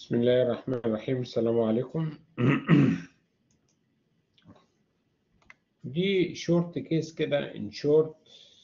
بسم الله الرحمن الرحيم السلام عليكم دي شورت كيس كده ان شورت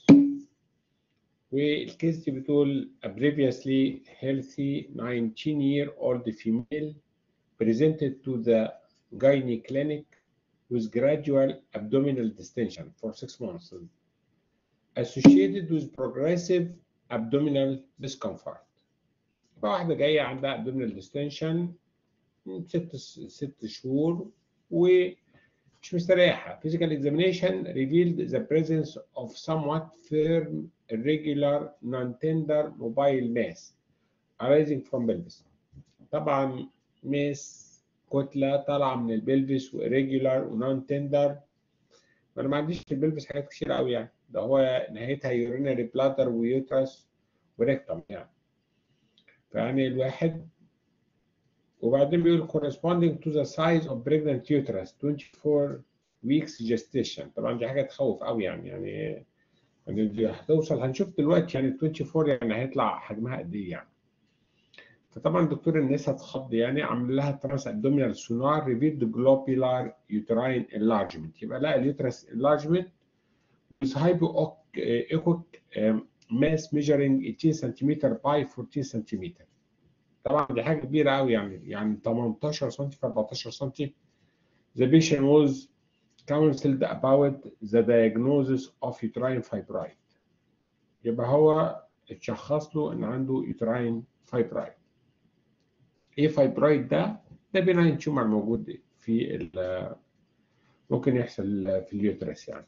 والكيس دي بتقول a previously healthy 19 year old female presented to the gynae clinic with gradual abdominal distension for six months associated with progressive abdominal discomfort يبقى واحدة جاية عندها abdominal distension ست ست شهور ومش مستريحة. Physical examination revealed the presence of somewhat firm, irregular, non-tender mobile mass arising from pelvis. طبعا ماس كتلة طالعة من البلفس وإريجولار ونون تندر أنا ما عنديش في البلفس حاجات كتير قوي يعني ده هو نهايتها يورينري بلاتر ويوترس وريكتوم يعني فيعني الواحد وبعدين بيقول corresponding to the size of pregnant uterus 24 weeks gestation طبعا دي حاجه تخوف قوي يعني يعني يعني دي هتوصل هنشوف دلوقتي يعني 24 يعني هيطلع حجمها قد ايه يعني فطبعا دكتور النساء اتخض يعني عمل لها تراس ابدومينال سونار ريفيد جلوبيلار يوتراين انلارجمنت يبقى لقى اليوترس انلارجمنت with hypoechoic mass measuring 18 سنتيمتر by 14 سنتيمتر طبعا دي حاجه كبيره قوي يعني يعني 18 سم في 14 سم The patient was counseled about the diagnosis of uterine fibroid يبقى هو اتشخص له ان عنده uterine fibroid ايه فايبرويد ده؟ ده بناين تيومر موجود في ال ممكن يحصل في اليوترس يعني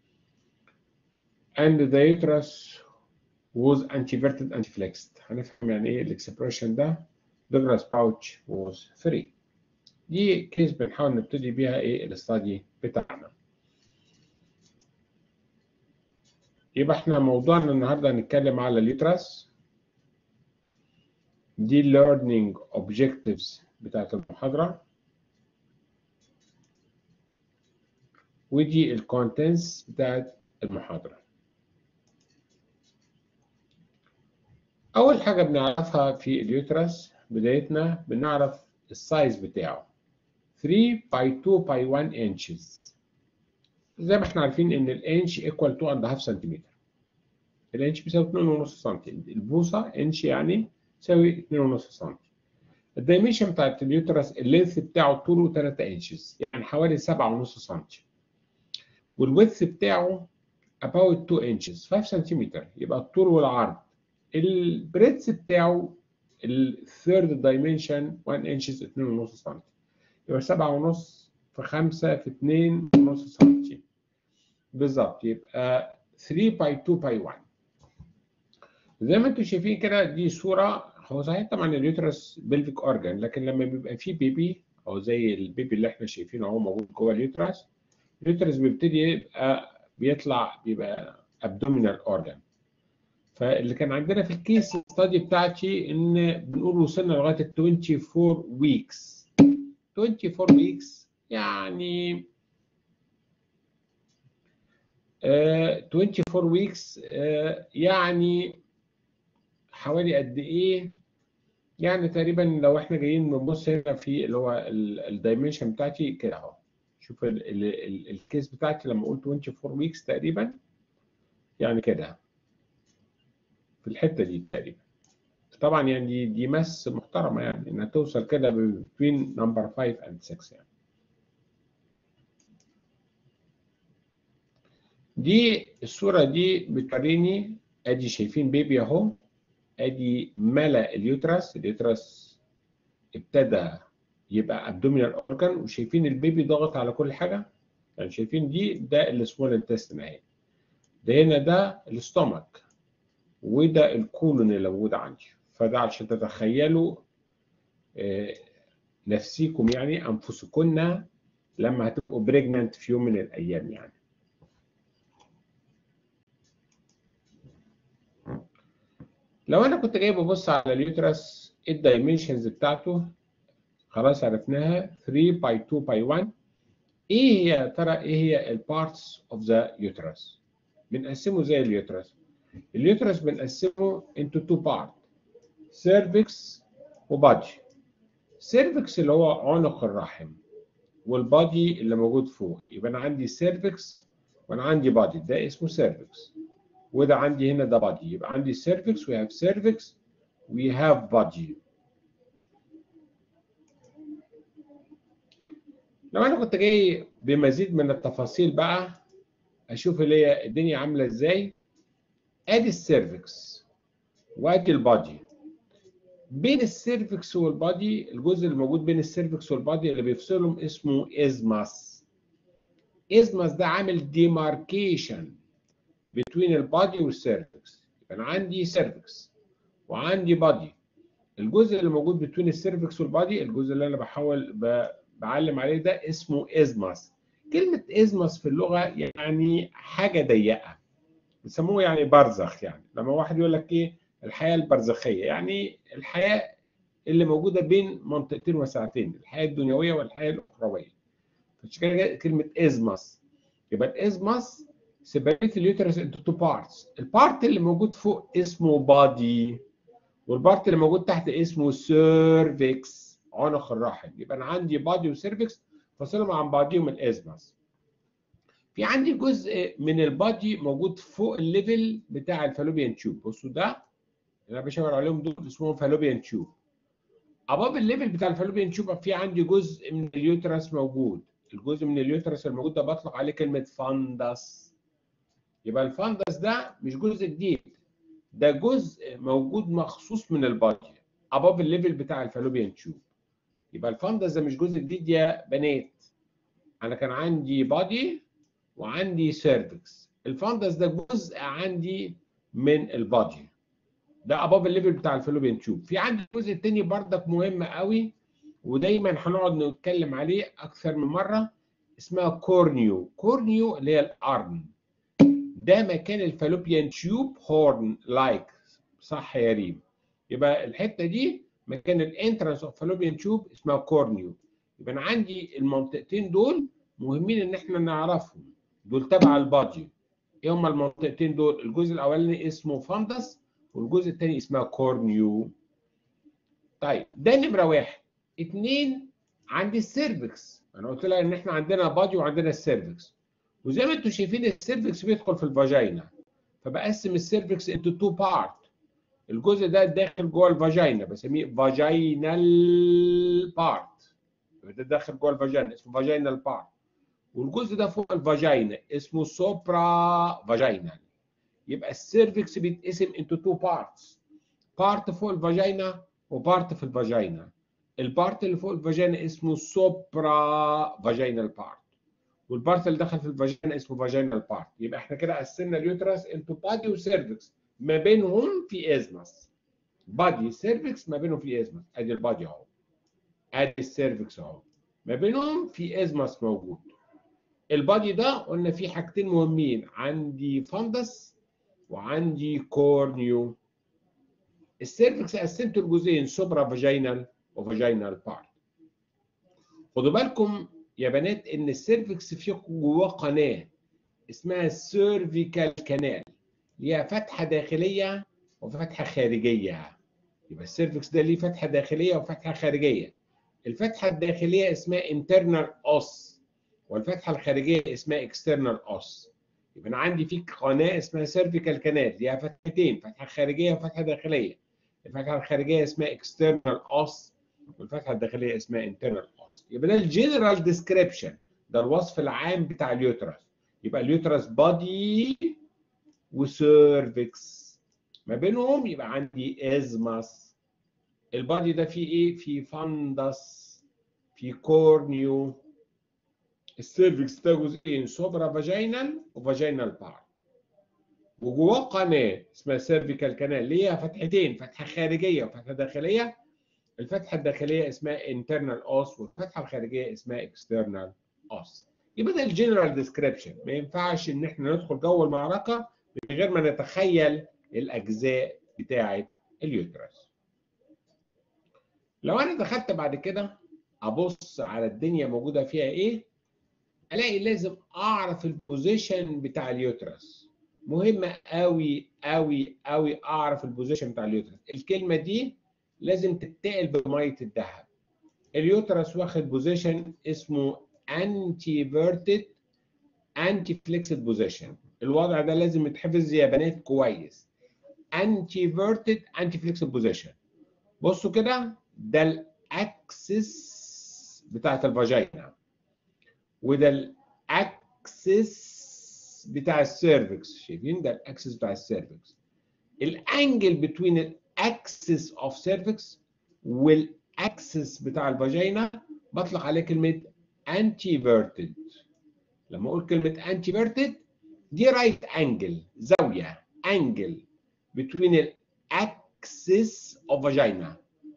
and the uterus was antiverted antiflexed هنفهم يعني ايه الاكسبريشن ده Douglas pouch was free دي كيس بنحاول نبتدي بيها ايه الاستادي بتاعنا يبقى احنا موضوعنا النهارده هنتكلم على اليوترس دي learning objectives بتاعت المحاضرة ودي الكونتنتس بتاعت المحاضرة أول حاجة بنعرفها في اليوترس بدايتنا بنعرف السايز بتاعه 3 by 2 by 1 inches زي ما احنا عارفين ان الانش equal 2 and half سنتيمتر الانش بيساوي 2.5 سم البوصة انش يعني تساوي 2.5 سم الدايمنشن بتاعت اليوترس اللينث بتاعه طوله 3 انشز يعني حوالي 7.5 سم والويدث بتاعه about 2 inches 5 سنتيمتر يبقى الطول والعرض البريدث بتاعه الثيرد دايمنشن 1 انشز 2.5 سم يبقى 7.5 في 5 في 2.5 سم بالظبط يبقى 3 باي 2 باي 1 زي ما انتم شايفين كده دي صوره هو صحيح طبعا اليوترس بلفيك اورجان لكن لما بيبقى فيه بيبي او زي البيبي اللي احنا شايفينه اهو موجود جوه اليوترس اليوترس بيبتدي يبقى بيطلع بيبقى ابدومينال اورجان فاللي كان عندنا في الكيس ستادي بتاعتي ان بنقول وصلنا لغايه ال 24 ويكس 24 ويكس يعني uh, 24 ويكس uh, يعني حوالي قد ايه يعني تقريبا لو احنا جايين بنبص هنا في اللي هو الدايمنشن بتاعتي كده اهو شوف ال ال ال الكيس بتاعتي لما اقول 24 ويكس تقريبا يعني كده في الحته دي تقريبا طبعا يعني دي, دي مس محترمه يعني انها توصل كده بين نمبر 5 اند 6 يعني دي الصوره دي بتوريني ادي شايفين بيبي اهو ادي ملا اليوترس اليوترس ابتدى يبقى ابدومينال اورجان وشايفين البيبي ضاغط على كل حاجه يعني شايفين دي ده السمول انتستين اهي ده هنا ده الاستومك وده الكولون اللي موجود عندي فده عشان تتخيلوا آه نفسيكم يعني انفسكن لما هتبقوا بريجننت في يوم من الايام يعني لو انا كنت جاي ببص على اليوترس الدايمنشنز بتاعته خلاص عرفناها 3 باي 2 باي 1 ايه هي يا ترى ايه هي البارتس اوف ذا يوترس بنقسمه زي اليوترس اليوترس بنقسمه into two part cervix وبادي السيرفكس اللي هو عنق الرحم والبادي اللي موجود فوق يبقى انا عندي سيرفكس وانا عندي بادي ده اسمه سيرفكس وده عندي هنا ده بادي يبقى عندي سيرفكس وي هاف سيرفكس وي هاف بادي لو انا كنت جاي بمزيد من التفاصيل بقى اشوف اللي هي الدنيا عامله ازاي ادي السيرفكس وادي البادي بين السيرفكس والبادي الجزء اللي موجود بين السيرفكس والبادي اللي بيفصلهم اسمه ازماس ازماس ده عامل ديماركيشن بين البادي والسيرفكس يبقى انا عندي سيرفكس وعندي بادي الجزء اللي موجود بين السيرفكس والبادي الجزء اللي انا بحاول بعلم عليه ده اسمه ازماس كلمة ازماس في اللغة يعني حاجة ضيقة بيسموه يعني برزخ يعني لما واحد يقول لك ايه الحياة البرزخية يعني الحياة اللي موجودة بين منطقتين وساعتين الحياة الدنيوية والحياة الأخروية فعشان كده كلمة ازماس يبقى الازماس separate اليوترس into two parts البارت اللي موجود فوق اسمه بادي والبارت اللي موجود تحت اسمه سيرفكس عنق الرحم يبقى انا عندي بادي وسيرفكس فاصلهم عن بعضهم الازماس في عندي جزء من البادي موجود فوق الليفل بتاع الفالوبيان تيوب بصوا ده اللي انا بشاور عليهم دول اسمهم فالوبيان تيوب اباب الليفل بتاع الفالوبيان تيوب في عندي جزء من اليوترس موجود الجزء من اليوترس الموجود ده بطلق عليه كلمه فاندس يبقى الفاندس ده مش جزء جديد ده جزء موجود مخصوص من البادي اباب الليفل بتاع الفالوبيان تيوب يبقى الفاندس ده مش جزء جديد يا بنات انا كان عندي بادي وعندي سيرفكس الفاندس ده جزء عندي من البادي ده اباب الليفل بتاع الفالوبيان تيوب في عندي الجزء الثاني بردك مهم قوي ودايما هنقعد نتكلم عليه اكثر من مره اسمها كورنيو كورنيو اللي هي الارن ده مكان الفالوبيان تيوب هورن لايك صح يا ريم يبقى الحته دي مكان الانترانس اوف فالوبيان تيوب اسمها كورنيو يبقى انا عندي المنطقتين دول مهمين ان احنا نعرفهم دول تبع البادي ايه هما المنطقتين دول الجزء الاولاني اسمه فاندس والجزء الثاني اسمها كورنيو طيب ده نمره واحد اثنين عندي السيرفكس انا قلت لها ان احنا عندنا بادي وعندنا السيرفكس وزي ما انتم شايفين السيرفكس بيدخل في الفاجينا فبقسم السيرفكس انتو تو بارت الجزء ده داخل جوه الفاجينا بسميه فاجينال بارت ده داخل جوه الفاجينا اسمه فاجينال بارت والجزء ده فوق الفاجينا اسمه سوبرا فاجينال يبقى السيرفكس بيتقسم انتو تو بارتس بارت فوق الفاجينا وبارت في الفاجينا البارت اللي فوق الفاجينا اسمه سوبرا فاجينال بارت والبارت اللي دخل في الفاجينا اسمه فاجينال بارت يبقى احنا كده قسمنا اليوترس انتو بادي وسيرفكس ما بينهم في ازمس بادي سيرفكس ما بينهم في ازمس ادي البادي اهو ادي السيرفكس اهو ما بينهم في ازمس موجود البادي ده قلنا فيه حاجتين مهمين عندي فندس وعندي كورنيو السيرفكس قسمته لجزئين سوبرا فاجينال وفاجينال بارت خدوا بالكم يا بنات ان السيرفكس فيه جواه قناه اسمها السيرفيكال كانال ليها فتحه داخليه وفتحه خارجيه يبقى السيرفكس ده ليه فتحه داخليه وفتحه خارجيه الفتحه الداخليه اسمها internal os والفتحه الخارجيه اسمها external os يبقى انا عندي في قناه اسمها سيرفيكال كانال ليها فتحتين فتحه خارجيه وفتحه داخليه الفتحه الخارجيه اسمها external os والفتحه الداخليه اسمها internal os يبقى ده الجنرال ديسكريبشن ده الوصف العام بتاع اليوترس يبقى اليوترس بادي وسيرفكس ما بينهم يبقى عندي ازماس البادي ده فيه ايه فيه فاندس فيه كورنيو السيرفكس ده جزئين سوبرا فاجينال وفاجينال بارت وجواه قناه اسمها سيرفيكال كانال ليها فتحتين فتحه خارجيه وفتحه داخليه الفتحه الداخليه اسمها internal os والفتحه الخارجيه اسمها external os يبقى ده الجنرال ديسكريبشن ما ينفعش ان احنا ندخل جوه المعركه من غير ما نتخيل الاجزاء بتاعه اليوترس لو انا دخلت بعد كده ابص على الدنيا موجوده فيها ايه الاقي لازم اعرف البوزيشن بتاع اليوترس مهمه قوي قوي قوي اعرف البوزيشن بتاع اليوترس الكلمه دي لازم تتقل بميه الذهب اليوترس واخد بوزيشن اسمه انتيفيرتد انتي فليكسد بوزيشن الوضع ده لازم يتحفظ يا بنات كويس انتيفيرتد انتي فليكسد بوزيشن بصوا كده ده الاكسس بتاعت الفاجينا وده الاكسس بتاع السيرفكس شايفين ده الاكسس بتاع السيرفكس الانجل بتوين الاكسس اوف سيرفكس والاكسس بتاع الفاجينا بطلق عليه كلمه انتيفيرتد لما اقول كلمه انتيفيرتد دي رايت انجل زاويه انجل between الاكسس اوف فاجينا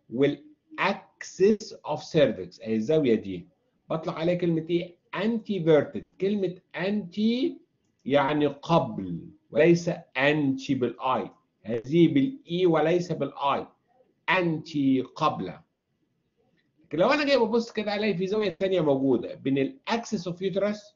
والاكسس اوف سيرفكس اهي الزاويه دي بطلق عليها كلمه ايه انتيفيرتد كلمه انتي يعني قبل وليس انتي بالاي هذه بالاي وليس بالاي انتي قبل لكن لو انا جاي ببص كده الاقي في زاويه ثانيه موجوده بين الاكسس اوف يوترس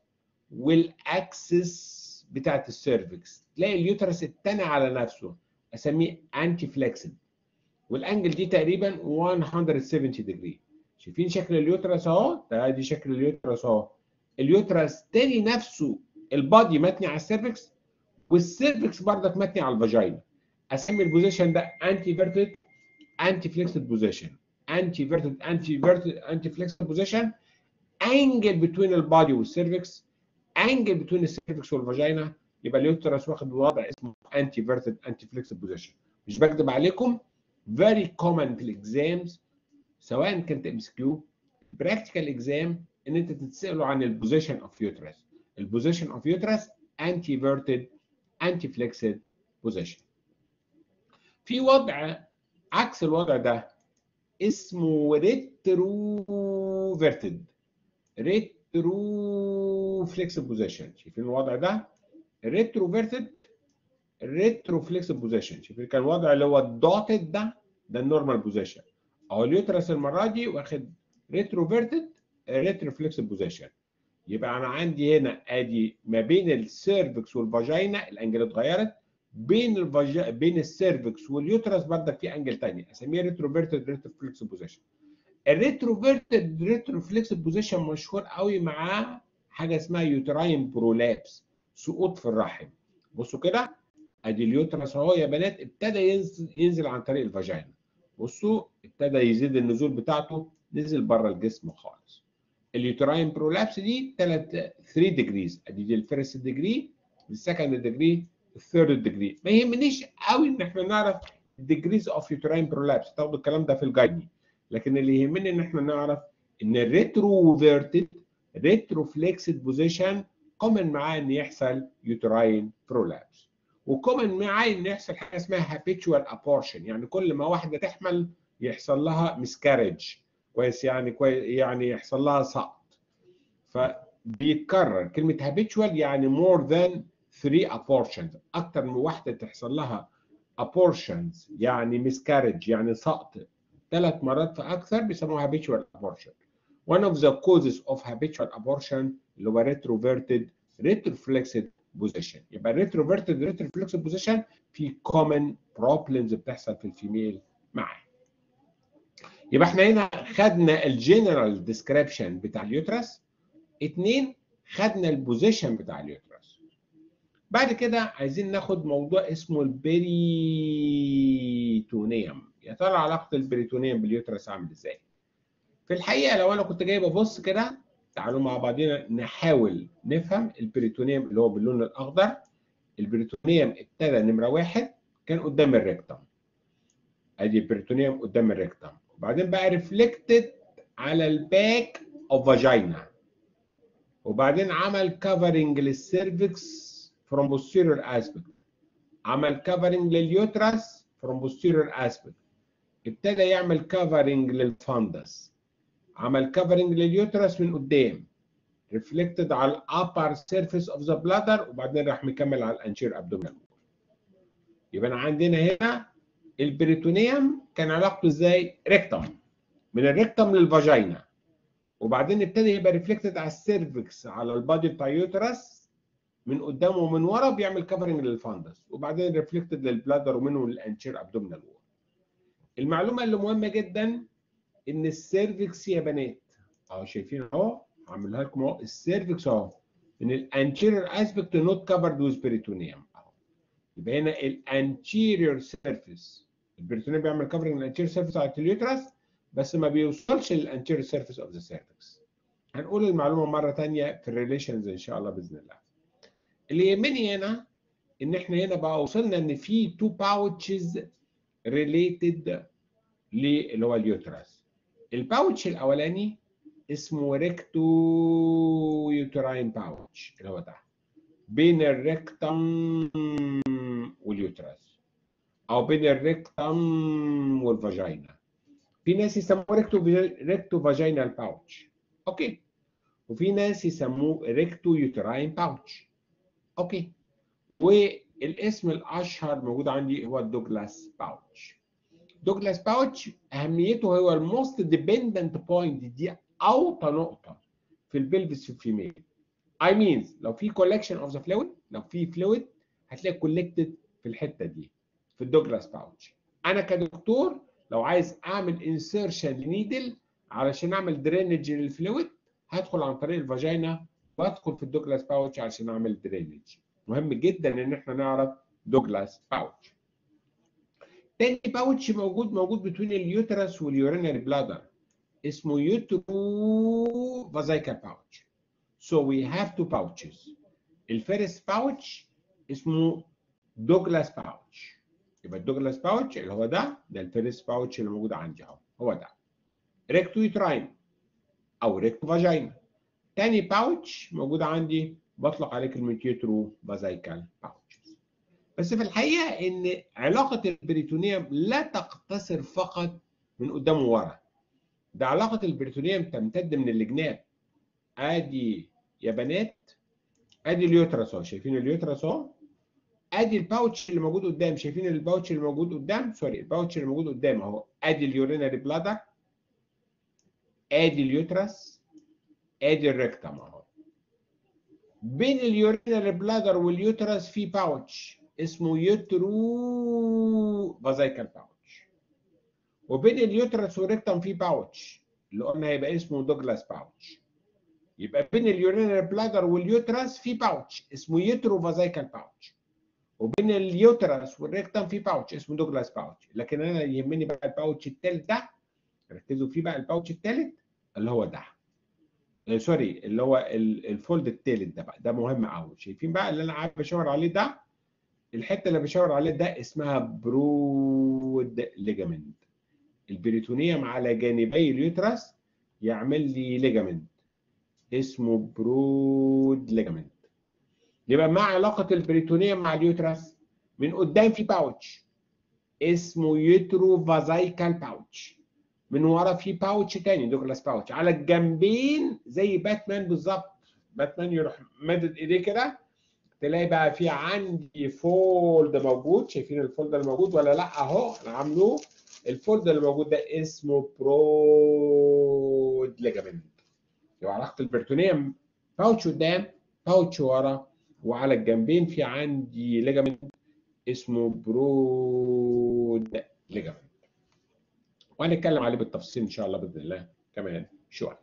والاكسس بتاعت السيرفكس تلاقي اليوترس اتنى على نفسه اسميه انتي فليكسد والانجل دي تقريبا 170 ديجري شايفين شكل اليوترس اهو ده دي شكل اليوترس اهو اليوترس تاني نفسه البادي متني على السيرفكس والسيرفكس برضك متني على الفاجينا اسمي البوزيشن ده انتي فيرتد انتي فليكسد بوزيشن انتي فيرتد انتي فيرتد انتي فليكسد بوزيشن انجل بتوين البادي والسيرفكس انجل بتوين السيرفكس والفاجينا يبقى اليوترس واخد وضع اسمه انتي فيرتد انتي فليكسد بوزيشن مش بكذب عليكم very common في الاكزامز سواء كانت ام اس كيو براكتيكال اكزام ان انت تتسالوا عن البوزيشن اوف يوترس البوزيشن اوف يوترس انتي فيرتد انتي فليكسد بوزيشن في وضع عكس الوضع ده اسمه ريترو فيرتد ريترو فليكسد بوزيشن شايفين الوضع ده ريترو فيرتد ريترو فليكسد بوزيشن شايفين كان الوضع اللي هو الدوتد ده ده النورمال بوزيشن اهو اليوترس المره دي واخد ريترو فيرتد ريترو فليكسد بوزيشن يبقى انا عندي هنا ادي ما بين السيرفكس والفاجينا الانجل اتغيرت بين الفاجي... بين السيرفكس واليوترس برضك في انجل ثاني اسميها ريتروفيرتد ريتروفلكس بوزيشن الريتروفيرتد ريتروفلكس بوزيشن مشهور قوي مع حاجه اسمها يوتراين برولابس سقوط في الرحم بصوا كده ادي اليوترس اهو يا بنات ابتدى ينزل, ينزل عن طريق الفاجينا بصوا ابتدى يزيد النزول بتاعته نزل بره الجسم خالص اليوتراين برولابس دي 3 3 ديجريز ادي دي الفيرست ديجري السكند ديجري الثيرد ديجري ما يهمنيش قوي ان احنا نعرف الديجريز اوف يوتراين برولابس تاخدوا الكلام ده في الجايدني لكن اللي يهمني ان احنا نعرف ان الريتروفيرتد ريتروفلكسد بوزيشن كومن معاه ان يحصل يوتراين برولابس وكومن معاه ان يحصل حاجه اسمها هابيتشوال ابورشن يعني كل ما واحده تحمل يحصل لها مسكارج كويس يعني كويس يعني يحصل لها سقط فبيتكرر كلمه هابيتشوال يعني مور ذان 3 abortions اكتر من واحده تحصل لها abortions يعني miscarriage يعني سقط ثلاث مرات فاكثر بيسموها habitual abortion one of the causes of habitual abortion اللي هو retroverted retroflexed position يبقى retroverted retroflexed position في common problems بتحصل في الفيميل معاه يبقى احنا هنا خدنا الجنرال ديسكريبشن بتاع اليوترس اثنين خدنا البوزيشن بتاع اليوترس بعد كده عايزين ناخد موضوع اسمه البريتونيوم يا ترى علاقه البريتونيوم باليوترس عامل ازاي في الحقيقه لو انا كنت جاي ببص كده تعالوا مع بعضنا نحاول نفهم البريتونيوم اللي هو باللون الاخضر البريتونيوم ابتدى نمره واحد كان قدام الريكتم ادي البريتونيوم قدام الريكتم وبعدين بقى ريفلكتد على الباك اوف فاجينا وبعدين عمل كفرنج للسيرفكس from posterior aspect عمل كفرنج لليوترس from posterior aspect ابتدى يعمل كفرنج للفندس عمل كفرنج لليوترس من قدام ريفلكتد على الابر سيرفيس اوف ذا بلادر وبعدين راح مكمل على الانشير ابدومينال يبقى انا عندنا هنا البريتونيوم كان علاقته ازاي؟ ريكتم من الريكتم للفاجينا وبعدين ابتدى يبقى ريفلكتد على السيرفكس على البادي بتاع اليوترس من قدام ومن ورا بيعمل كفرنج للفندس وبعدين ريفلكتد للبلادر ومنه للانشير ابدومينال وول المعلومه اللي مهمه جدا ان السيرفكس يا بنات اهو شايفين اهو هعملها لكم اهو السيرفكس اهو ان الانتيريور اسبكت نوت كفرد ويز بريتونيوم اهو يبقى هنا الانتيريور سيرفيس البريتونيوم بيعمل كفرنج الانتيريور سيرفيس على اليوترس بس ما بيوصلش للانتيريور سيرفيس اوف ذا سيرفكس هنقول المعلومه مره ثانيه في الريليشنز ان شاء الله باذن الله اللي يهمني هنا ان احنا هنا بقى وصلنا ان في تو باوتشز ريليتد اللي هو اليوترس الباوتش الاولاني اسمه ريكتو يوتراين باوتش اللي هو ده بين الريكتم واليوترس او بين الريكتم والفاجينا في ناس يسموه ريكتو ريكتو فاجينال باوتش اوكي وفي ناس يسموه ريكتو يوتراين باوتش اوكي والاسم الاشهر موجود عندي هو الدوجلاس باوتش دوجلاس باوتش اهميته هو الموست ديبندنت بوينت دي اوطى نقطه في البلفس في الفيميل اي مينز لو في كولكشن اوف ذا فلويد لو في فلويد هتلاقي كولكتد في الحته دي في الدوجلاس باوتش انا كدكتور لو عايز اعمل انسيرشن لنيدل علشان اعمل درينج للفلويد هدخل عن طريق الفاجينا وادخل في الدوجلاس باوتش علشان اعمل درينج مهم جدا ان احنا نعرف دوجلاس باوتش تاني باوتش موجود موجود بين اليوترس واليورينري بلادر اسمه يوترو فازايكال باوتش so we have two pouches الفيرست باوتش اسمه دوجلاس باوتش يبقى الدوجلاس باوتش اللي هو ده ده الفيرست باوتش اللي موجود عندي اهو هو ده ريكتو يوتراين او ريكتو فاجينا تاني باوتش موجود عندي بطلق عليه كلمه يوترو فازايكال باوتشز بس في الحقيقه ان علاقه البريتونيوم لا تقتصر فقط من قدام وورا ده علاقه البريتونيوم تمتد من الجناب ادي يا بنات ادي اليوترس اهو شايفين اليوترس اهو ادي الباوتش اللي موجود قدام شايفين الباوتش اللي موجود قدام سوري الباوتش اللي موجود قدام اهو ادي اليورينري بلادر ادي اليوترس ادي الريكتم اهو بين اليورينري بلادر واليوترس في باوتش اسمه يوترو فازايكال باوتش وبين اليوترس والريكتم في باوتش اللي قلنا هيبقى اسمه دوجلاس باوتش يبقى بين اليورينري بلادر واليوترس في باوتش اسمه يوترو فازايكال باوتش وبين اليوترس والريكتم في باوتش اسمه دوجلاس باوتش لكن انا يهمني بقى الباوتش الثالث ده ركزوا فيه بقى الباوتش الثالث اللي هو ده آه سوري اللي هو الفولد الثالث ده بقى ده مهم قوي شايفين بقى اللي انا قاعد بشاور عليه ده الحته اللي بشاور عليه ده اسمها برود ليجامنت البريتونيوم على جانبي اليوترس يعمل لي ليجامنت اسمه برود ليجامنت يبقى ما علاقة البريتونيوم مع اليوترس من قدام في باوتش اسمه يوترو فازايكال باوتش من ورا في باوتش تاني دوجلاس باوتش على الجنبين زي باتمان بالظبط باتمان يروح مدد ايديه كده تلاقي بقى في عندي فولد موجود شايفين الفولد اللي موجود ولا لا اهو انا عامله الفولد اللي موجود ده اسمه برود ليجامنت يبقى علاقة البريتونيوم باوتش قدام باوتش ورا وعلى الجنبين في عندي ليجامنت اسمه برود ليجامنت وهنتكلم عليه بالتفصيل ان شاء الله باذن الله كمان شويه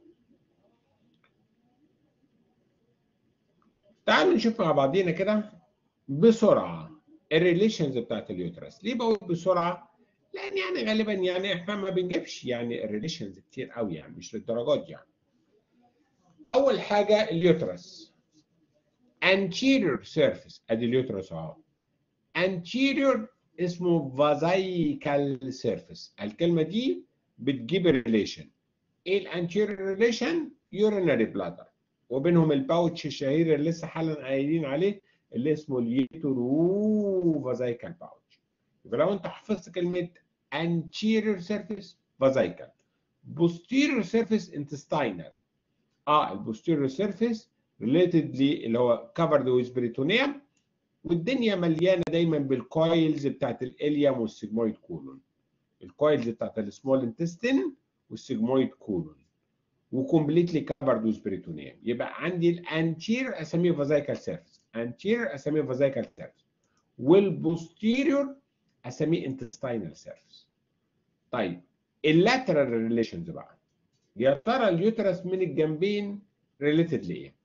تعالوا نشوف مع بعضينا كده بسرعه الريليشنز بتاعت اليوترس ليه بقول بسرعه لان يعني غالبا يعني احنا ما بنجيبش يعني الريليشنز كتير قوي يعني مش للدرجات يعني اول حاجه اليوترس anterior surface ادي اليوترس اهو anterior اسمه فازايكال سيرفيس الكلمه دي بتجيب الريليشن ايه الانتيريور ريليشن يورينري بلادر وبينهم الباوتش الشهير اللي لسه حالا قايلين عليه اللي اسمه اليوترو فازايكال باوتش يبقى لو انت حفظت كلمه anterior surface فازايكال posterior surface intestinal اه البوستيريور سيرفيس ريليتد اللي هو كفرد ويز بريتونيوم والدنيا مليانه دايما بالكويلز بتاعت الاليوم والسيجمويد كولون الكويلز بتاعت السمول انتستين والسيجمويد كولون وكومبليتلي كفرد ويز بريتونيوم يبقى عندي الانتير اسميه فازايكال سيرفيس انتير اسميه فازايكال سيرفيس والبوستيريور اسميه انتستينال سيرفيس طيب اللاترال ريليشنز بقى يا ترى اليوترس من الجنبين ريليتد لايه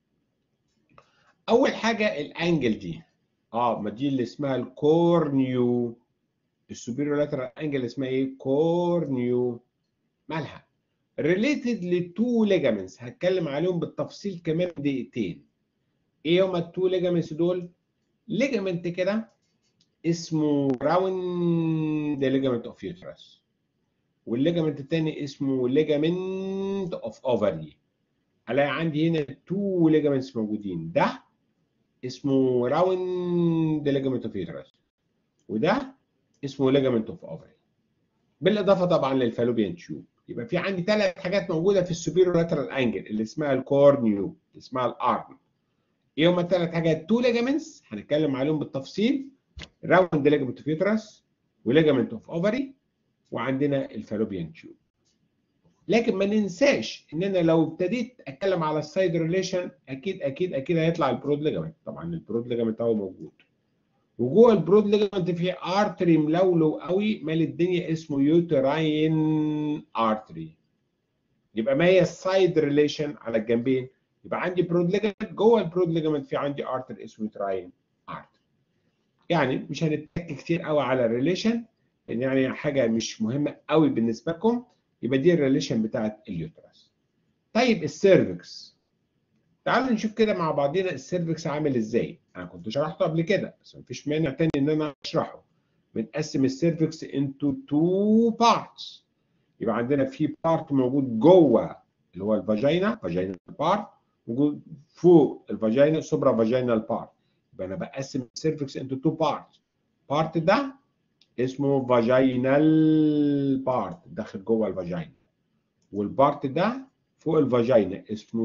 اول حاجه الانجل دي اه ما دي اللي اسمها الكورنيو السوبيريور لاترال انجل اسمها ايه كورنيو مالها ريليتد لتو ليجامنتس هتكلم عليهم بالتفصيل كمان دقيقتين ايه هما التو ليجامنتس دول ليجامنت كده اسمه راوند ليجامنت اوف يوترس والليجامنت الثاني اسمه ليجامنت اوف اوفري الاقي عندي هنا تو ليجامنتس موجودين ده اسمه راوند ليجامنت اوف يوترس وده اسمه ليجامنت اوف اوفري بالاضافه طبعا للفالوبيان تيوب يبقى في عندي ثلاث حاجات موجوده في السوبيريور لاترال انجل اللي اسمها الكورنيو اللي اسمها الارم ايه هما الثلاث حاجات تو ليجامنتس هنتكلم عليهم بالتفصيل راوند ليجامنت اوف يوترس وليجامنت اوف اوفري وعندنا الفالوبيان تيوب لكن ما ننساش ان انا لو ابتديت اتكلم على السايد ريليشن اكيد اكيد اكيد هيطلع البرود ليجامنت طبعا البرود ليجامنت اهو موجود وجوه البرود ليجامنت في ارتري ملولو قوي مال الدنيا اسمه يوتراين ارتري يبقى ما هي السايد ريليشن على الجنبين يبقى عندي برود ليجامنت جوه البرود ليجامنت في عندي ارتر اسمه يوتراين ارتري يعني مش هنتك كتير قوي على الريليشن لان يعني حاجه مش مهمه قوي بالنسبه لكم يبقى دي الريليشن بتاعت اليوترس طيب السيرفكس تعالوا نشوف كده مع بعضنا السيرفكس عامل ازاي انا كنت شرحته قبل كده بس مفيش مانع تاني ان انا اشرحه بنقسم السيرفكس انتو تو بارتس يبقى عندنا في بارت موجود جوه اللي هو الفاجينا فاجينا بارت موجود فوق الفاجينا سوبرا فاجينال بارت يبقى انا بقسم السيرفكس انتو تو بارتس بارت ده اسمه فاجينال بارت داخل جوه الفاجينا والبارت ده فوق الفاجينا اسمه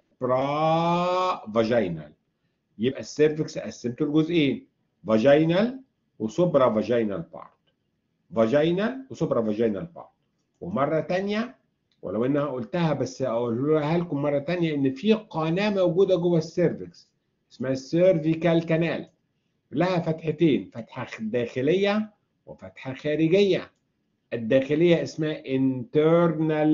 سوبرا فاجينال يبقى السيرفكس قسمته لجزئين فاجينال وسوبرا فاجينال بارت فاجينال وسوبرا فاجينال بارت ومره ثانيه ولو انها قلتها بس اقولها لكم مره ثانيه ان في قناه موجوده جوه السيرفكس اسمها السيرفيكال كانال لها فتحتين فتحه داخليه وفتحه خارجيه الداخليه اسمها internal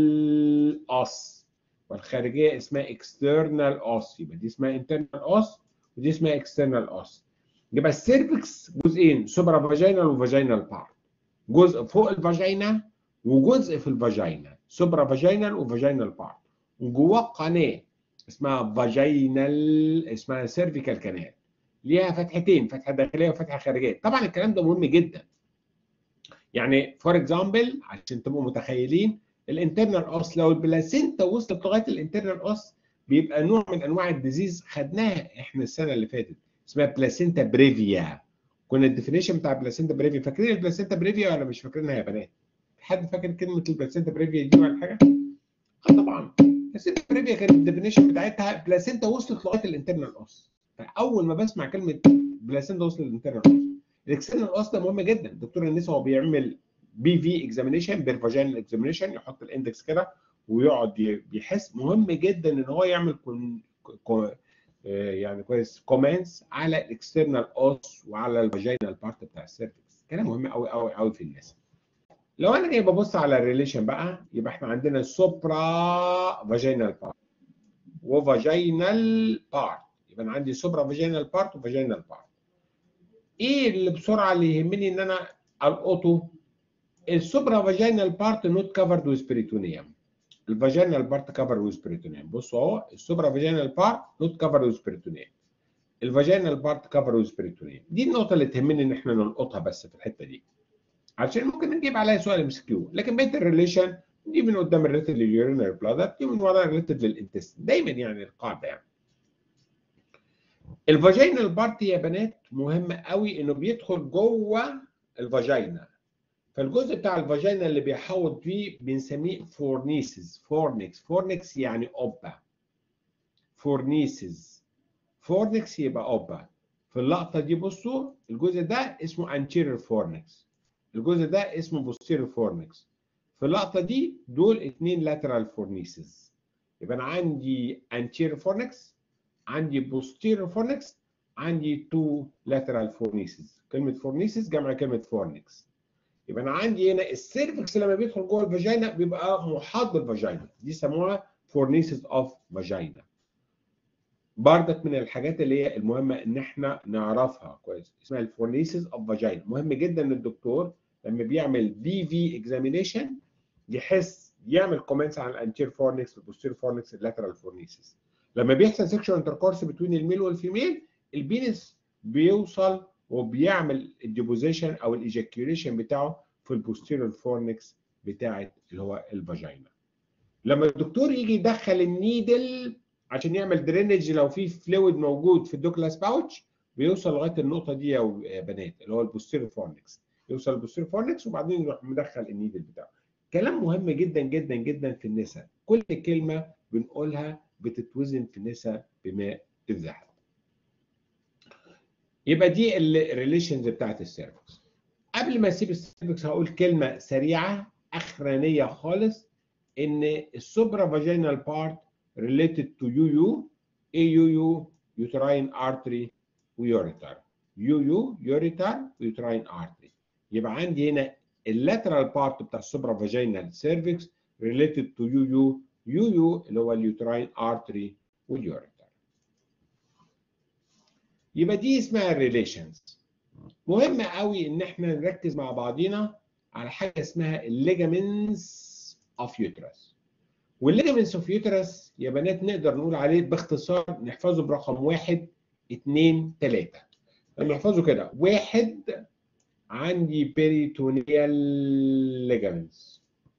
os والخارجيه اسمها external os يبقى دي اسمها internal os ودي اسمها external os يبقى السيرفكس جزئين سوبرا فاجينال وفاجينال بارت جزء فوق الفاجينا وجزء في الفاجينا سوبرا فاجينال وفاجينال بارت وجواه قناه اسمها فاجينال اسمها سيرفيكال كانال ليها فتحتين فتحه داخليه وفتحه خارجيه طبعا الكلام ده مهم جدا يعني فور اكزامبل عشان تبقوا متخيلين الانترنال اوس لو البلاسينتا وصلت لغايه الانترنال اوس بيبقى نوع من انواع الديزيز خدناها احنا السنه اللي فاتت اسمها بلاسينتا بريفيا كنا الديفينيشن بتاع بلاسينتا بريفيا فاكرين البلاسينتا بريفيا ولا مش فاكرينها يا بنات؟ حد فاكر كلمه البلاسينتا بريفيا دي ولا حاجه؟ اه طبعا بلاسينتا بريفيا كانت الديفينيشن بتاعتها بلاسينتا وصلت لغايه الانترنال اوس فاول ما بسمع كلمه بلاسينتا وصلت للانترنال اوس الاكسترنال اوس ده مهم جدا دكتور النسا هو بيعمل بي في اكزامينيشن بالفاجينال اكزامينيشن يحط الاندكس كده ويقعد بيحس مهم جدا ان هو يعمل كون كو يعني كويس كومنتس على الاكسترنال اوس وعلى الفاجينال بارت بتاع السيرفكس كلام مهم قوي قوي قوي في الناس لو انا جاي ببص على الريليشن بقى يبقى احنا عندنا سوبرا فاجينال بارت وفاجينال بارت يبقى انا عندي سوبرا فاجينال بارت وفاجينال بارت ايه اللي بسرعه اللي يهمني ان انا القطه السوبرا فاجينال بارت نوت كفرد ويز بريتونيوم الفاجينال بارت كفر ويز بريتونيوم بصوا اهو السوبرا فاجينال بارت نوت كفر ويز بريتونيوم الفاجينال بارت كفر ويز بريتونيوم دي النقطه اللي تهمني ان احنا نلقطها بس في الحته دي عشان ممكن نجيب عليها سؤال ام كيو لكن بقيه الريليشن دي من قدام الريتد لليورينري بلادر دي من ورا الريتد للانتستين دايما يعني القاعده يعني الفاجينال بارت يا بنات مهم قوي انه بيدخل جوه الفاجينا فالجزء بتاع الفاجينا اللي بيحوط فيه بنسميه فورنيسز فورنكس فورنكس يعني قبه فورنيسز فورنكس يبقى قبه في اللقطه دي بصوا الجزء ده اسمه انتيريور فورنكس الجزء ده اسمه بوستيريور فورنكس في اللقطه دي دول اثنين لاترال فورنيسز يبقى انا عندي انتيريور فورنكس عندي posterior fornix عندي two lateral fornices كلمة fornices جمع كلمة fornix يبقى انا عندي هنا السيرفكس لما بيدخل جوه الفاجينا بيبقى محاط بالفاجينا دي سموها فورنيسز اوف فاجينا بردك من الحاجات اللي هي المهمه ان احنا نعرفها كويس اسمها الفورنيسز اوف فاجينا مهم جدا ان الدكتور لما بيعمل بي في اكزامينيشن يحس يعمل كومنتس عن الانتير فورنكس البوستير فورنكس اللاترال فورنيسز لما بيحصل سيكشوال انتركورس بين الميل والفيميل البينس بيوصل وبيعمل الديبوزيشن او الايجاكيوليشن بتاعه في البوستيريور فورنكس بتاعه اللي هو الفاجينا لما الدكتور يجي يدخل النيدل عشان يعمل درينج لو في فلويد موجود في الدوكلاس باوتش بيوصل لغايه النقطه دي يا بنات اللي هو البوستيريور فورنكس يوصل البوستيريور فورنكس وبعدين يروح مدخل النيدل بتاعه كلام مهم جدا جدا جدا في النساء كل كلمه بنقولها بتتوزن في النساء بماء الذهب يبقى دي الريليشنز بتاعت السيرفكس قبل ما اسيب السيرفكس هقول كلمه سريعه اخرانيه خالص ان السوبرا فاجينال بارت related to UU AUU uterine artery ويوريتر UU ureter uterine artery يبقى عندي هنا اللاترال بارت بتاع السوبرا فاجينال سيرفكس related to UU UU اللي هو اليوتراين ارتري واليوريتر يبقى دي اسمها الريليشنز مهم قوي ان احنا نركز مع بعضينا على حاجه اسمها الليجامنتس اوف يوترس والليجامنتس اوف يوترس يا بنات نقدر نقول عليه باختصار نحفظه برقم واحد اثنين ثلاثة لما نحفظه كده واحد عندي بيريتونيال ليجامنتس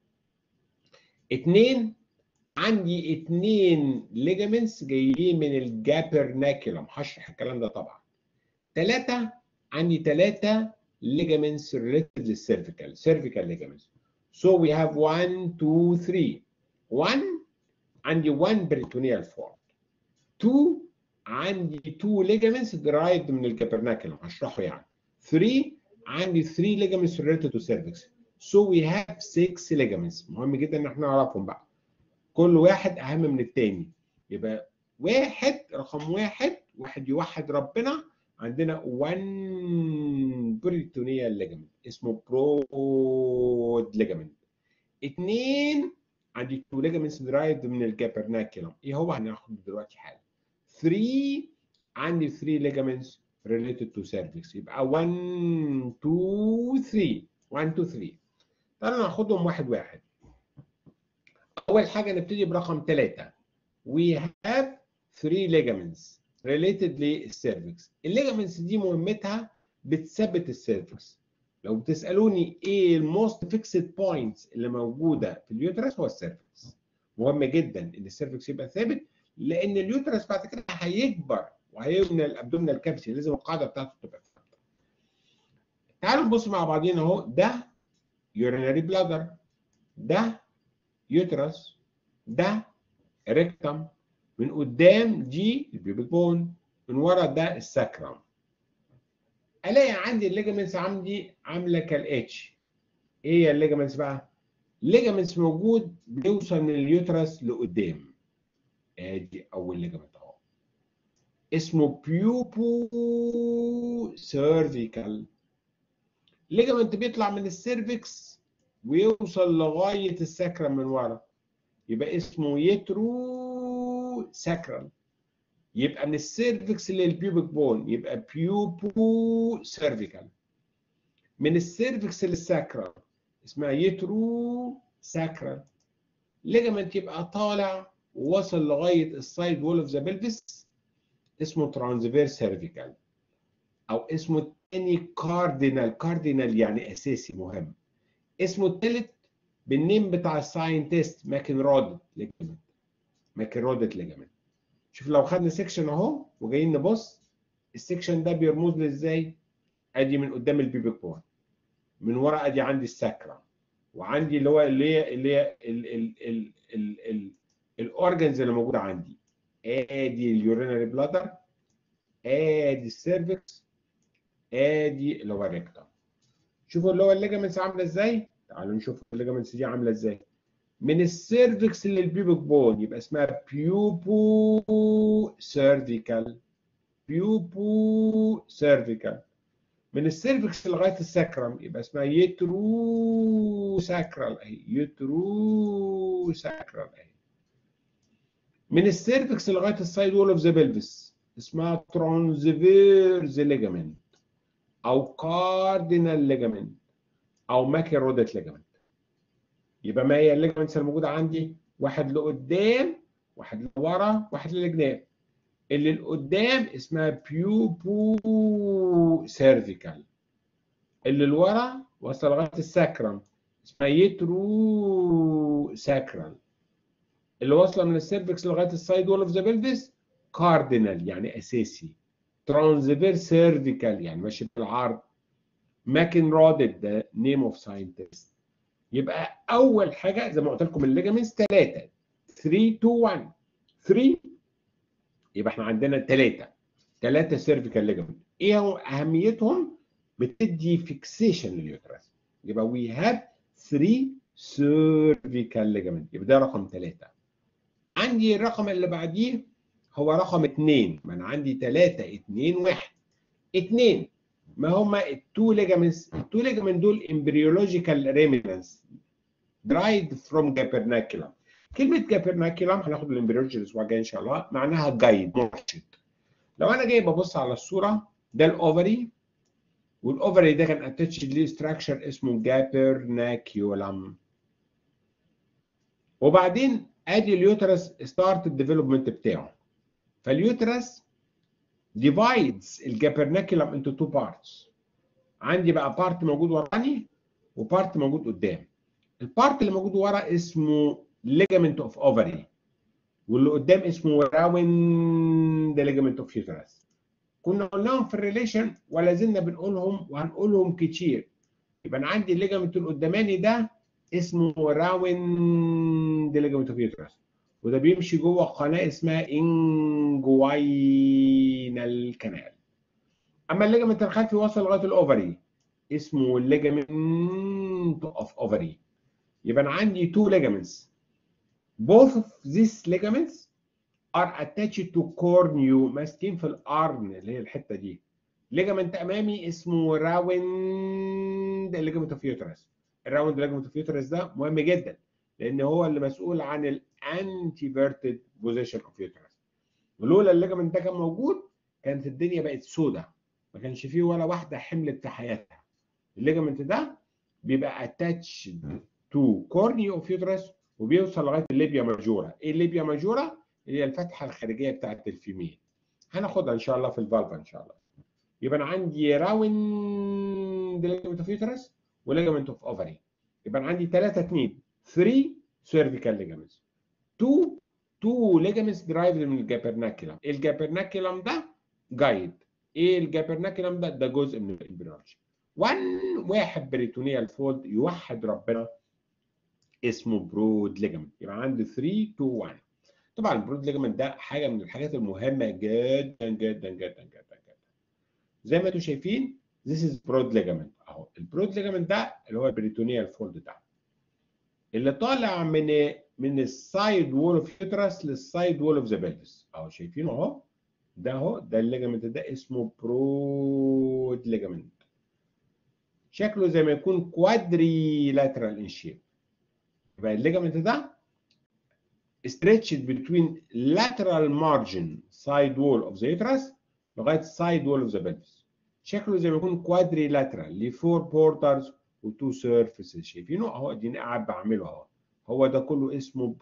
اثنين عندي اثنين ليجامنتس جايين من الجابرناكيولم هشرح الكلام ده طبعا ثلاثة عندي ثلاثة ligaments related للسيرفيكال cervical ligaments so we have one two three one عندي one peritoneal fold two عندي two ligaments derived من الجابرناكيولم هشرحه يعني three عندي three ligaments related to cervix so we have six ligaments مهم جدا ان احنا نعرفهم بقى كل واحد اهم من التاني يبقى واحد رقم واحد واحد يوحد ربنا عندنا 1 بريتونيال ليجامنت اسمه برود ليجامنت اثنين عندي تو ليجامنتس درايفد من الجابرناكيولم ايه هو هناخده دلوقتي حالا 3 عندي 3 ليجامنتس related to cervix يبقى 1 2 3 1 2 3 تعالوا ناخدهم واحد واحد اول حاجه نبتدي برقم ثلاثة we have three ligaments related للسيرفكس الليجامنتس دي مهمتها بتثبت السيرفكس لو بتسالوني ايه الموست فيكسد بوينتس اللي موجوده في اليوترس هو السيرفكس مهم جدا ان السيرفكس يبقى ثابت لان اليوترس بعد كده هيكبر وهيبنى الابدومينال كافيتي لازم القاعده بتاعته تبقى ثابته تعالوا نبص مع بعضينا اهو ده يورينري بلادر ده يوترس ده ريكتم من قدام دي البيبك بون من ورا ده الساكرام الاقي عندي الليجمنتس عندي عامله كالاتش ايه هي الليجمنتس بقى الليجمنتس موجود بيوصل من اليوترس لقدام ادي اول ليجمنت اهو اسمه بيوبو سيرفيكال ليجمنت بيطلع من السيرفكس ويوصل لغايه الساكرام من ورا يبقى اسمه يترو ساكرال يبقى من السيرفكس للبيوبك بون يبقى بيوبو سيرفيكال من السيرفكس للساكرال اسمها يترو ساكرال ليجامنت يبقى طالع ووصل لغايه السايد وول اوف ذا بلفس اسمه ترانسفير سيرفيكال او اسمه الثاني كاردينال كاردينال يعني اساسي مهم اسمه الثالث بالنيم بتاع الساينتست ماكن رود ليجامنت ماكن رودت ليجامنت شوف لو خدنا سيكشن اهو وجايين نبص السيكشن ده بيرمز لي ازاي ادي من قدام البيبك بون من ورا ادي عندي الساكرا وعندي اللي هو اللي هي اللي هي الاورجنز اللي موجوده عندي ادي اليورينري بلادر ادي السيرفكس ادي اللي هو الريكتم شوفوا اللي هو الليجامنتس عامله ازاي تعالوا نشوف الليجامنتس دي عامله ازاي من السيرفكس للبيبك بون يبقى اسمها بيوبو سيرفيكال بيوبو سيرفيكال من السيرفكس لغايه الساكرم يبقى اسمها يترو ساكرال اهي يترو ساكرال اهي من السيرفكس لغايه السايد وول اوف ذا بلفس اسمها ترانزفيرز ليجامنت او كاردينال ليجامنت او ماكي رودت ليجامنت يبقى ما هي الليجامنتس الموجوده عندي واحد لقدام واحد لورا واحد للجناب اللي لقدام اسمها بيوبو سيرفيكال اللي لورا واصله لغايه الساكرم اسمها يترو ساكرال اللي واصله من السيرفكس لغايه السايد وول اوف ذا بلفس كاردينال يعني اساسي ترانزفير سيرفيكال يعني ماشي بالعرض ماكن رودد ده نيم اوف ساينتست يبقى اول حاجه زي ما قلت لكم الليجامنتس ثلاثه 3 2 1 3 يبقى احنا عندنا ثلاثه ثلاثه سيرفيكال ليجامنت ايه هو اهميتهم بتدي فيكسيشن لليوترس يبقى وي هاف 3 سيرفيكال ليجامنت يبقى ده رقم ثلاثه عندي الرقم اللي بعديه هو رقم اثنين ما انا عندي ثلاثه اثنين واحد اثنين ما هما التو ليجامنتس التو ليجامنت دول امبريولوجيكال ريمينانس درايد فروم جابرناكيولم كلمه جابرناكيولم هناخد الامبريولوجي الاسبوع الجاي ان شاء الله معناها جايد مرشد لو انا جاي ببص على الصوره ده الاوفري والاوفري ده كان اتاتش ليه ستراكشر اسمه جابرناكيولم وبعدين ادي اليوترس ستارت الديفلوبمنت بتاعه فاليوترس divides الجابرناكيولم into two parts عندي بقى بارت موجود وراني وبارت موجود قدام البارت اللي موجود ورا اسمه ligament of ovary واللي قدام اسمه راوند ligament of uterus كنا قلناهم في الريليشن ولا زلنا بنقولهم وهنقولهم كتير يبقى انا عندي الليجامنت القداماني ده اسمه راوند ligament of uterus وده بيمشي جوه قناه اسمها انجوينال كانال اما الليجمنت الخلفي وصل لغايه الاوفري اسمه الليجمنت اوف اوفري يبقى انا عندي تو ligaments both of these ligaments are attached to cornea ماسكين في القرن اللي هي الحته دي ليجمنت امامي اسمه راوند ليجمنت اوف يوترس الراوند ليجمنت اوف يوترس ده مهم جدا لان هو اللي مسؤول عن الانتيفيرتد بوزيشن اوف يوترس ولولا الليجمنت ده كان موجود كانت الدنيا بقت سودة ما كانش فيه ولا واحده حملت في حياتها الليجمنت ده بيبقى اتاتش تو كورني اوف يوترس وبيوصل لغايه الليبيا ماجورا ايه الليبيا ماجورا هي الفتحه الخارجيه بتاعت الفيميل هناخدها ان شاء الله في الفالفا ان شاء الله يبقى انا عندي راوند ليجمنت اوف يوترس وليجمنت اوف اوفري يبقى انا عندي 3 2 3 cervical ligaments 2 2 ligaments derived من الجابرناكيولم الجابرناكيولم ده جايد ايه الجابرناكيولم ده ده جزء من الامبريولوجي 1 واحد بريتونيال فولد يوحد ربنا اسمه برود ليجامنت يبقى عندي 3 2 1 طبعا البرود ليجامنت ده حاجه من الحاجات المهمه جدا جدا جدا جدا جدا زي ما انتم شايفين this is broad ligament اهو البرود ليجامنت ده اللي هو البريتونيال فولد ده اللي طالع من من السايد وول اوف يوترس للسايد وول اوف ذا بلفس اهو شايفينه اهو ده اهو ده الليجامنت ده اسمه برود ليجامنت شكله زي ما يكون كوادري لاترال ان شيب يبقى الليجامنت ده stretched between lateral margin side wall of the uterus لغايه side wall of the pelvis شكله زي ما يكون كوادري لاترال ليه فور بوردرز وتو سيرفيسز شايفينه اهو اديني قاعد بعمله اهو هو ده كله اسمه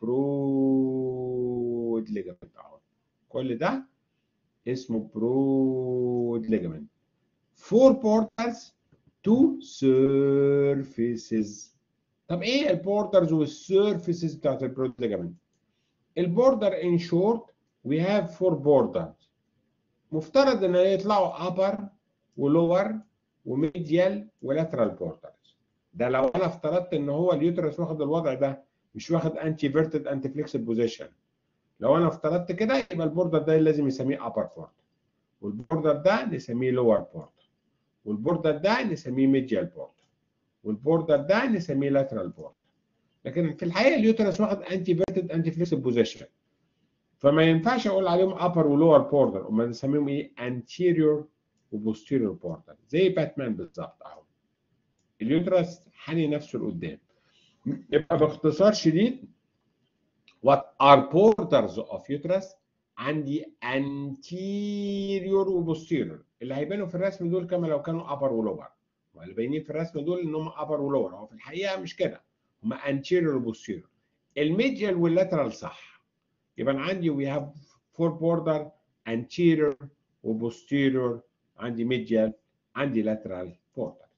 برود ليجامنت اهو كل ده اسمه برود ليجامنت فور بوردرز تو سيرفيسز طب ايه البوردرز والسيرفيسز بتاعت البرود ليجامنت البوردر ان شورت وي هاف فور بوردرز مفترض ان يطلعوا upper ولور وميديال ولاترال بوردرز ده لو انا افترضت ان هو اليوترس واخد الوضع ده مش واخد انتي فيرتد انتي فليكسد بوزيشن لو انا افترضت كده يبقى البوردر ده لازم يسميه ابر بورد والبوردر ده نسميه لور بورد والبوردر ده نسميه ميديال بورد والبوردر ده نسميه لاترال بورد لكن في الحقيقه اليوترس واخد انتي فيرتد انتي فليكسد بوزيشن فما ينفعش اقول عليهم ابر ولور بوردر امال نسميهم ايه anterior وبوستيريور بوردر زي باتمان بالظبط اهو اليوترس حني نفسه لقدام يبقى باختصار شديد what are borders of uterus عندي anterior وبوستيريور اللي هيبانوا في الرسم دول كما لو كانوا upper ولور واللي باينين في الرسم دول ان هم upper ولور هو في الحقيقه مش كده هم anterior وبوستيريور الميديال واللاترال صح يبقى انا عندي we have four border anterior وبوستيريور عندي medial عندي lateral borders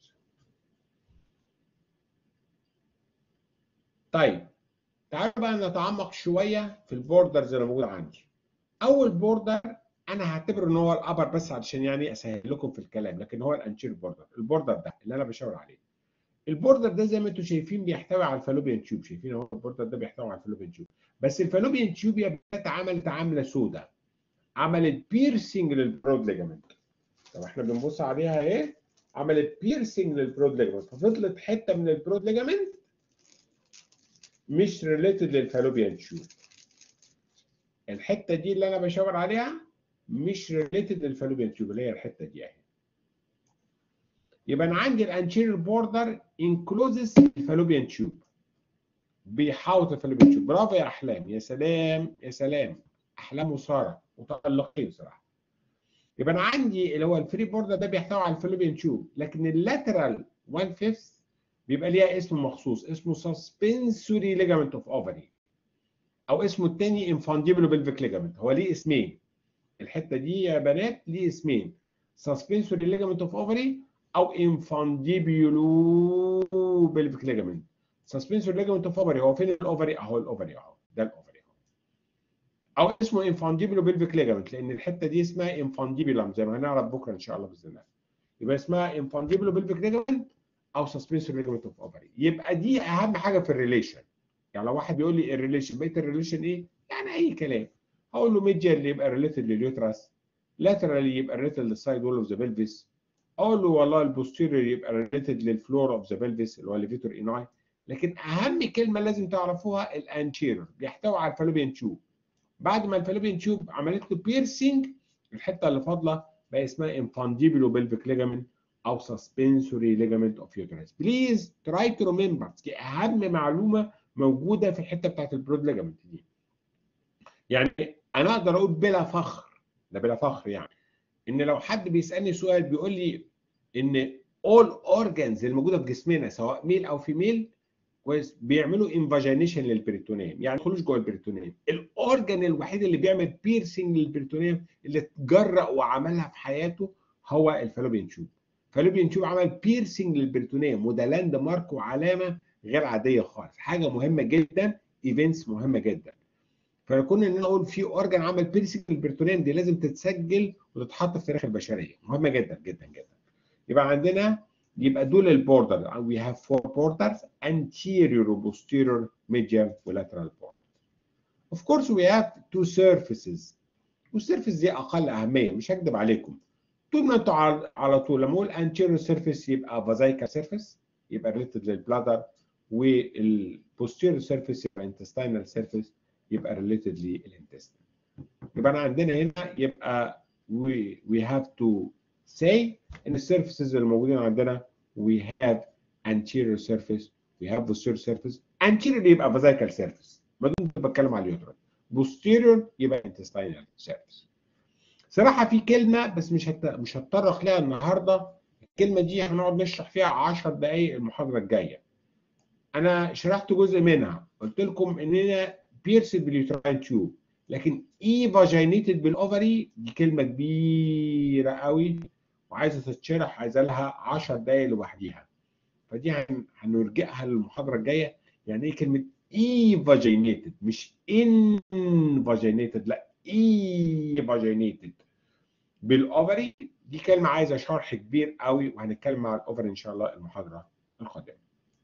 طيب تعالوا بقى نتعمق شويه في البوردرز اللي موجوده عندي اول بوردر انا هعتبره ان هو الابر بس علشان يعني اسهل لكم في الكلام لكن هو الانشير بوردر البوردر ده اللي انا بشاور عليه البوردر ده زي ما انتم شايفين بيحتوي على الفالوبيان تيوب شايفين اهو البوردر ده بيحتوي على الفالوبيان تيوب بس الفالوبيان تيوب يا بنات عملت عامله سوداء عملت بيرسينج للبرود ليجامنت طب احنا بنبص عليها اهي عملت بيرسينج للبرود ليجامنت ففضلت حته من البرود ليجامنت مش ريليتد للفالوبيان تيوب الحته دي اللي انا بشاور عليها مش ريليتد للفالوبيان تيوب اللي هي الحته دي اهي يبقى انا عندي الانتيريور بوردر انكلوزز الفالوبيان تيوب بيحاوط الفالوبيان تيوب برافو يا احلام يا سلام يا سلام احلام وساره متالقين بصراحه يبقى انا عندي اللي هو الفري بوردر ده بيحتوي على الفالوبيان تيوب لكن اللاترال 1 5 بيبقى ليها اسم مخصوص اسمه سسبنسوري ليجامنت اوف اوفري او اسمه الثاني انفانديبلو بلفيك ليجامنت هو ليه اسمين الحته دي يا بنات ليه اسمين سسبنسوري ليجامنت اوف اوفري او انفانديبلو بلفيك ليجامنت سسبنسوري ليجامنت اوف اوفري هو فين الاوفري اهو الاوفري اهو ده الاوفري اهو او اسمه انفانديبلو بلفيك ليجامنت لان الحته دي اسمها انفانديبولم زي ما هنعرف بكره ان شاء الله باذن الله يبقى اسمها انفانديبلو بلفيك ليجامنت او سسبنسوري ليجامنت اوف اوفري يبقى دي اهم حاجه في الريليشن يعني لو واحد بيقول لي الريليشن بقيه الريليشن ايه؟ يعني اي كلام هقول له ميديال يبقى ريليتد لليوترس لاترالي يبقى ريليتد للسايد وول اوف ذا بلفيس اقول له والله البوستيريور يبقى ريليتد للفلور اوف ذا بلفيس اللي هو الليفيتور ايناي لكن اهم كلمه لازم تعرفوها الانتيريور بيحتوي على الفالوبيان تيوب بعد ما الفالوبيان تيوب عملت له بيرسينج الحته اللي فاضله بقى اسمها انفانديبلو بلفيك ليجامنت او سسبنسوري ليجامنت اوف يوترس بليز تراي تو ريمبر دي اهم معلومه موجوده في الحته بتاعت البرود ليجامنت دي يعني انا اقدر اقول بلا فخر ده بلا فخر يعني ان لو حد بيسالني سؤال بيقول لي ان all organs اللي موجوده في جسمنا سواء ميل او فيميل كويس بيعملوا انفاجينيشن للبريتونيوم يعني يدخلوش جوه البريتونيوم الاورجن الوحيد اللي بيعمل بيرسينج للبريتونيوم اللي اتجرأ وعملها في حياته هو الفالوبيان تيوب فالوبيان تيوب عمل بيرسينج للبريتونيوم وده لاند مارك وعلامه غير عاديه خالص حاجه مهمه جدا ايفنتس مهمه جدا فيكون ان انا اقول في اورجن عمل بيرسينج للبريتونيوم دي لازم تتسجل وتتحط في تاريخ البشريه مهمه جدا جدا جدا يبقى عندنا يبقى دول البوردر we have four borders anterior posterior medial lateral border of course we have two surfaces والسيرفيس دي اقل اهميه مش هكذب عليكم طول ما انتوا على طول لما اقول anterior surface يبقى فازايكا surface يبقى related للبلادر والبوستيريور سيرفيس يبقى intestinal surface يبقى related للانتستين يبقى انا عندنا هنا يبقى we, we have to say ان السيرفيسز اللي موجودين عندنا we have anterior surface we have posterior surface anterior يبقى vesical surface ما دام بتكلم على اليوترس posterior يبقى intestinal surface صراحه في كلمه بس مش هت... مش هتطرق لها النهارده الكلمه دي هنقعد نشرح فيها 10 دقائق المحاضره الجايه انا شرحت جزء منها قلت لكم اننا بيرسد باليوتراين تيوب لكن اي فاجينيتد بالاوفري دي كلمه كبيره قوي وعايزه تتشرح عايزه لها 10 دقائق لوحديها فدي هن... هنرجعها للمحاضره الجايه يعني ايه كلمه اي فاجينيتد مش ان فاجينيتد لا اي فاجينيتد بالاوفري دي كلمه عايزه شرح كبير قوي وهنتكلم على الاوفري ان شاء الله المحاضره القادمه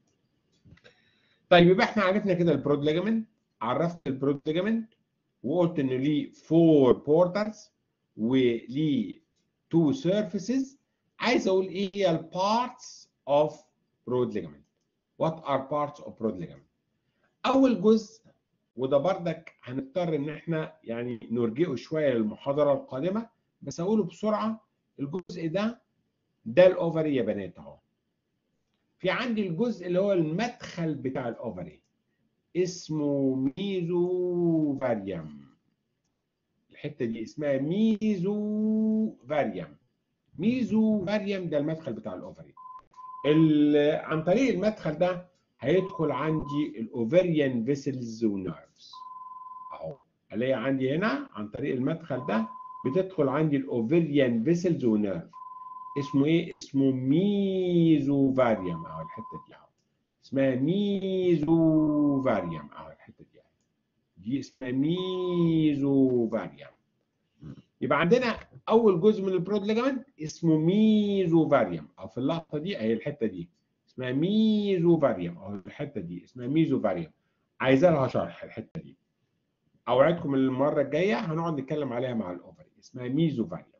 طيب يبقى احنا عرفنا كده البرود ليجامنت عرفت البرود ليجامنت وقلت انه ليه فور بوردرز وليه تو سيرفيسز عايز اقول ايه هي البارتس اوف برود ليجامنت وات ار بارتس اوف برود ليجامنت اول جزء وده بردك هنضطر ان احنا يعني نرجئه شويه للمحاضره القادمه بس اقوله بسرعه الجزء ده ده الاوفري يا بنات اهو في عندي الجزء اللي هو المدخل بتاع الاوفري اسمه ميزو فاريوم الحته دي اسمها ميزو فاريوم ميزو فاريوم ده المدخل بتاع الاوفري عن طريق المدخل ده هيدخل عندي الاوفريان فيسلز ونيرفز اهو الاقي عندي هنا عن طريق المدخل ده بتدخل عندي الاوفريان فيسلز ونيرف اسمه ايه اسمه ميزو فاريوم اهو الحته دي اهو اسمها ميزو فاريوم اهو الحته دي اهو دي اسمها ميزو فاريوم يبقى عندنا اول جزء من البرود ليجامنت اسمه ميزو فاريوم او في اللقطه دي اهي الحته دي اسمها ميزو فاريوم او الحته دي اسمها ميزو فاريوم عايزه لها شرح الحته دي اوعدكم المره الجايه هنقعد نتكلم عليها مع الاوفري اسمها ميزو فاريوم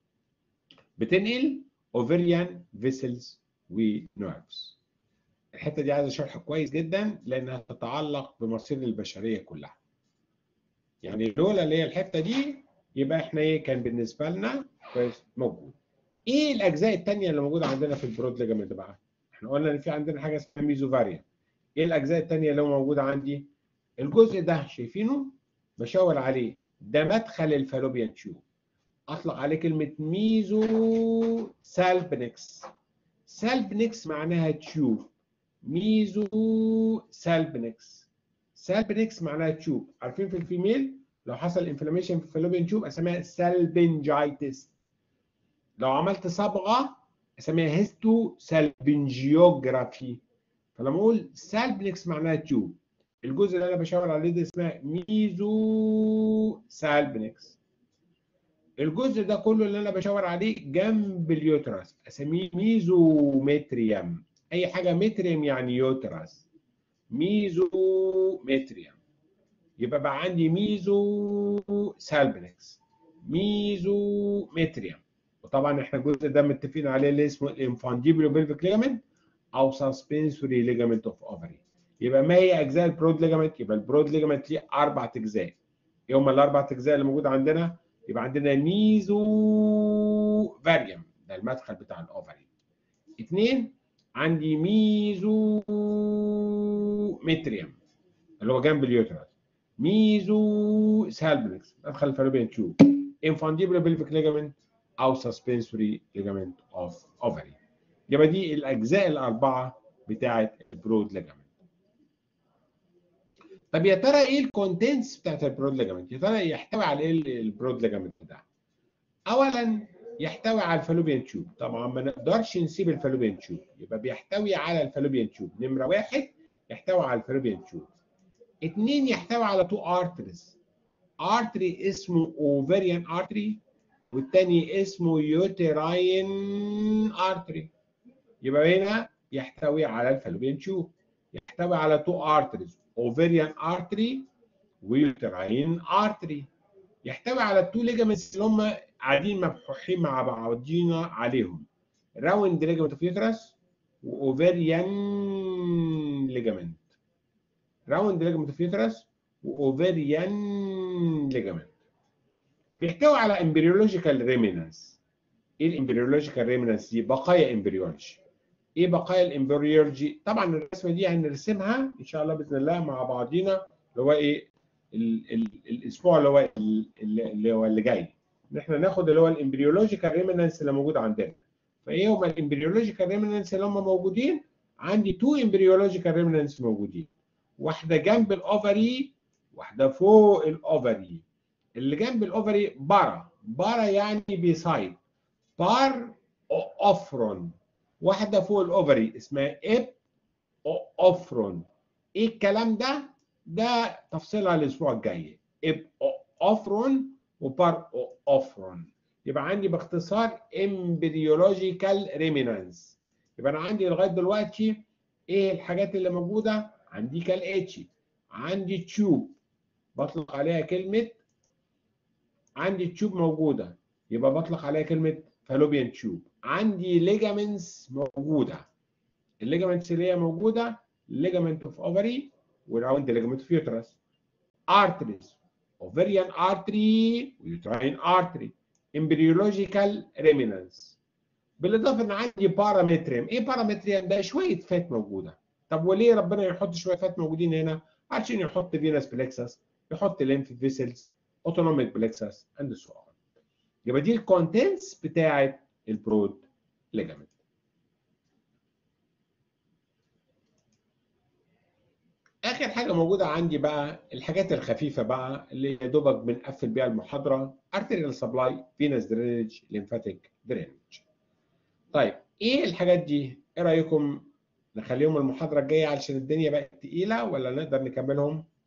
بتنقل اوفريان فيسلز ونيرفز الحته دي عايزه شرح كويس جدا لانها تتعلق بمصير البشريه كلها يعني لولا اللي هي الحته دي يبقى احنا ايه كان بالنسبه لنا كويس موجود ايه الاجزاء الثانيه اللي موجوده عندنا في البرود ليجامنت بقى احنا قلنا ان في عندنا حاجه اسمها ميزوفاريا ايه الاجزاء الثانيه اللي موجوده عندي الجزء ده شايفينه بشاور عليه ده مدخل الفالوبيان تيوب اطلق عليه كلمه ميزو سالبنكس سالبنكس معناها تيوب ميزو سالبنكس سالبنكس معناها تيوب عارفين في الفيميل لو حصل انفلاميشن في الفالوبيان تيوب اسميها سالبنجايتس لو عملت صبغه اسميها هيستو سالبنجيوجرافي فلما اقول سالبنكس معناها تيوب الجزء اللي انا بشاور عليه ده اسمها ميزو سالبنكس الجزء ده كله اللي انا بشاور عليه جنب اليوترس اسميه ميزومتريوم اي حاجه متريوم يعني يوترس ميزومتريوم يبقى بقى عندي ميزو سالبنكس ميزو متريوم وطبعا احنا الجزء ده متفقين عليه اللي اسمه الانفانديبلو بيلفيك ليجامنت او سسبنسوري ليجامنت اوف اوفري يبقى ما هي اجزاء البرود ليجامنت يبقى البرود ليجامنت ليه اربع اجزاء ايه هم الاربع اجزاء اللي موجوده عندنا يبقى عندنا ميزو فاريوم ده المدخل بتاع الاوفري اثنين عندي ميزو متريوم اللي هو جنب اليوترس ميزو سالبنكس مدخل الفالوبيان تيوب انفانديبل بلفيك ليجامنت او سسبنسوري ليجامنت اوف اوفري يبقى دي الاجزاء الاربعه بتاعه البرود ليجامنت طب يا ترى ايه الكونتنتس بتاعت البرود ليجامنت يا ترى يحتوي على ايه البرود ليجامنت ده اولا يحتوي على الفالوبيان تيوب طبعا ما نقدرش نسيب الفالوبيان تيوب يبقى بيحتوي على الفالوبيان تيوب نمره واحد يحتوي على الفالوبيان تيوب اثنين يحتوي على تو ارتريز ارتري اسمه اوفريان ارتري والتاني اسمه يوتراين ارتري يبقى هنا يحتوي على الفالوبيان تيوب يحتوي على تو ارتريز اوفريان ارتري ويوتراين ارتري يحتوي على التو ليجامنتس اللي هم قاعدين مبحوحين مع بعضينا عليهم راوند ليجامنت اوف يوترس واوفريان ليجامنت راوند ليجامنت اوف يوترس واوفريان ليجامنت بيحتوي على امبريولوجيكال ريمينانس ايه الامبريولوجيكال ريمينانس دي بقايا امبريولوجي ايه بقايا الامبريولوجي طبعا الرسمه دي هنرسمها ان شاء الله باذن الله مع بعضينا اللي هو ايه ال ال الاسبوع اللي هو اللي هو اللي جاي ان احنا ناخد اللي هو الامبريولوجيكال ريمينانس اللي موجود عندنا فايه هم الامبريولوجيكال ريمينانس اللي هم موجودين عندي تو امبريولوجيكال ريمينانس موجودين واحده جنب الاوفري واحده فوق الاوفري اللي جنب الاوفري بارا بارا يعني بيسايد بار اوفرون واحده فوق الاوفري اسمها اب اوفرون ايه الكلام ده ده تفصيلها الاسبوع الجاي اب اوفرون وبار اوفرون يبقى عندي باختصار امبريولوجيكال ريمينانس يبقى انا عندي لغايه دلوقتي ايه الحاجات اللي موجوده عندي كالاتي عندي تيوب بطلق عليها كلمه عندي تيوب موجوده يبقى بطلق عليها كلمه فالوبيان تيوب عندي ليجامنتس موجوده الليجامنتس اللي هي موجوده ليجامنت اوف اوفري وراوند ليجامنت اوف يوترس ارتريز اوفريان ارتري ويوتراين ارتري امبريولوجيكال ريمينانس بالاضافه ان عندي بارامتريم ايه بارامتريم ده شويه فات موجوده طب وليه ربنا يحط شويه فات موجودين هنا عشان يحط فينس بلكسس يحط ليمف فيسلز اوتونوميك بلكسس اند سو اون يبقى دي الكونتنتس بتاعه البرود ليجامنت اخر حاجه موجوده عندي بقى الحاجات الخفيفه بقى اللي يا دوبك بنقفل بيها المحاضره arterial سبلاي فينس درينج ليمفاتيك درينج طيب ايه الحاجات دي ايه رايكم نخليهم المحاضره الجايه علشان الدنيا بقت تقيله ولا نقدر نكملهم